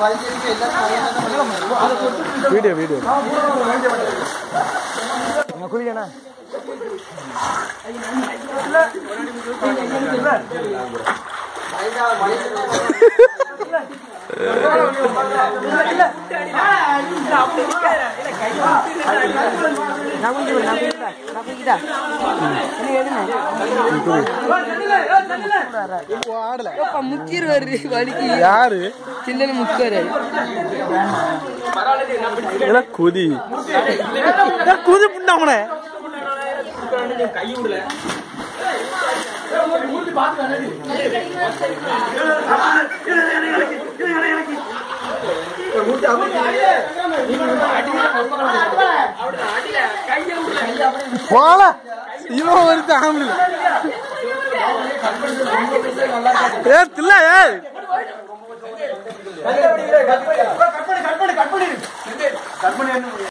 video video குளிக்கண்ணா நான் குளிக்கிறேன் நான் குளிக்கிறேன் நான் குளிக்கிட்டா என்ன எதுன்னு ஆடல அப்பா முக்கிடுவாரு வலிக்கு யாரு சின்ன முக்கிடுவாரு இதெல்லாம் குதி இதெல்லாம் குதி புண்டாமனே போல இவன் ஒரு தாமில் ஏ தில்ல ஏ